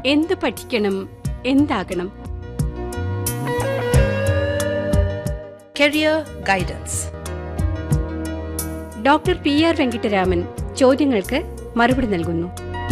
എന്ത് പഠിക്കണം എന്താകണം Career Guidance. Doctor P R Venkataraman ചോദ്യങ്ങൾക്ക് മറുപടി നൽകുന്നു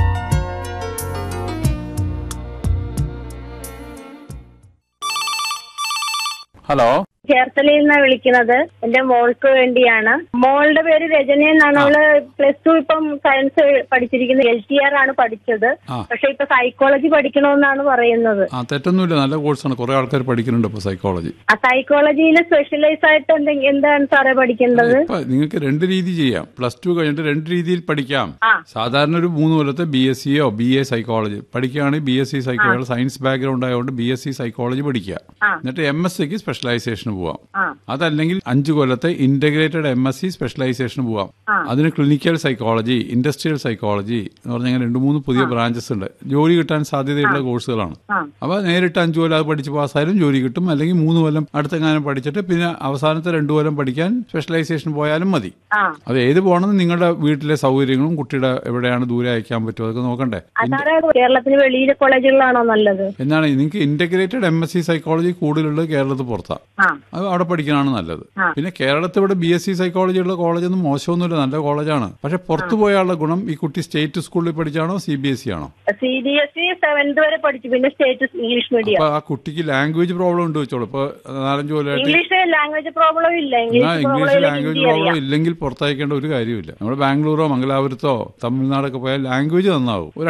ഹലോ ചേർത്തലയിൽ നിന്നാണ് വിളിക്കുന്നത് എന്റെ മോൾക്ക് വേണ്ടിയാണ് മോളുടെ പേര് രജനി എന്നാണ് അവള് പ്ലസ് ടു ഇപ്പം സയൻസ് പഠിച്ചിരിക്കുന്നത് എൽ ടി ആർ ആണ് പഠിച്ചത് ആ. പക്ഷെ ഇപ്പൊ സൈക്കോളജി പഠിക്കണമെന്നാണ് പറയുന്നത് ആ തെറ്റൊന്നുമില്ല നല്ല കോഴ്സാണ് കുറെ ആൾക്കാർ പഠിക്കുന്നുണ്ട് ഇപ്പൊ സൈക്കോളജി ആ സൈക്കോളജിയിൽ സ്പെഷ്യലൈസ് ആയിട്ട് എന്തെങ്കിലും എന്താണ് സാറേ പഠിക്കേണ്ടത് ഇപ്പൊ നിങ്ങൾക്ക് രണ്ട് രീതി ചെയ്യാം പ്ലസ് ടു കഴിഞ്ഞിട്ട് രണ്ട് രീതിയിൽ പഠിക്കാം ആ. സാധാരണ ഒരു മൂന്ന് കൊല്ലത്തെ ബി എസ് സിയോ ബി എ സൈക്കോളജി പഠിക്കുകയാണെങ്കിൽ B S C psychology science background ആയതുകൊണ്ട് ബി എസ് സി സൈക്കോളജി പഠിക്കുക ആ. എന്നിട്ട് എം എസ് സിക്ക് സ്പെഷ്യലൈസേഷന് പോവാം ആ. അതല്ലെങ്കിൽ അഞ്ച് കൊല്ലത്തെ ഇന്റഗ്രേറ്റഡ് എം എസ് സി സ്പെഷ്യലൈസേഷന് പോവാം അതിന് ക്ലിനിക്കൽ സൈക്കോളജി ഇൻഡസ്ട്രിയൽ സൈക്കോളജി എന്ന് പറഞ്ഞാൽ രണ്ട് മൂന്ന് പുതിയ ബ്രാഞ്ചസ് ഉണ്ട് ജോലി കിട്ടാൻ സാധ്യതയുള്ള കോഴ്സുകളാണ് അപ്പൊ നേരിട്ട് അഞ്ചു കൊല്ലം അത് പഠിച്ച് പാസ്സായാലും ജോലി കിട്ടും അല്ലെങ്കിൽ മൂന്ന് കൊല്ലം അടുത്തെങ്ങാനും പഠിച്ചിട്ട് പിന്നെ അവസാനത്തെ രണ്ടു കൊല്ലം പഠിക്കാൻ സ്പെഷ്യലൈസേഷൻ പോയാലും മതി ആ അത് ഏത് പോകണമെന്ന് നിങ്ങളുടെ വീട്ടിലെ സൗകര്യങ്ങളും കുട്ടിയുടെ എവിടെയാണ് ദൂരെ അയക്കാൻ പറ്റുമോ അതൊക്കെ നോക്കണ്ടേ ആ, സാറേ കേരളത്തിന് വെളിയിലെ കോളേജുകളാണോ നല്ലത് എന്നാണ് നിങ്ങൾക്ക് integrated M S C psychology കൂടുതലുള്ളത് കേരളത്തിൽ പുറത്താണ് ആ അത് അവിടെ പഠിക്കാനാണ് നല്ലത് പിന്നെ കേരളത്തിൽ ഇവിടെ ബി എസ് സി സൈക്കോളജി ഉള്ള കോളേജൊന്നും മോശമൊന്നുമില്ല നല്ല കോളേജാണ് പക്ഷെ പുറത്തു പോയാലുള്ള ഗുണം ഈ കുട്ടി സ്റ്റേറ്റ് സ്കൂളിൽ പഠിച്ചാണോ സി ബി എസ് സി ആണോ C B S E seventh വരെ പഠിച്ചു പിന്നെ സ്റ്റേറ്റ് ഇംഗ്ലീഷ് മീഡിയം അപ്പൊ ആ കുട്ടിക്ക് ലാംഗ്വേജ് പ്രോബ്ലം ഉണ്ട് വെച്ചോളൂ ഇപ്പൊ നാലഞ്ച് കൊല്ലമായിട്ട് ഇംഗ്ലീഷ് ലാംഗ്വേജ് പ്രോബ്ലം ഇല്ല എന്നാ English English problem language Hindi problem അറിയാം ഇല്ലെങ്കിൽ പുറത്തയക്കേണ്ട ഒരു കാര്യമില്ല നമ്മൾ ബാംഗ്ലൂരോ മംഗലാപുരത്തോ തമിഴ്നാടൊക്കെ പോയാൽ ലാംഗ്വേജ് നന്നാവും ഒരു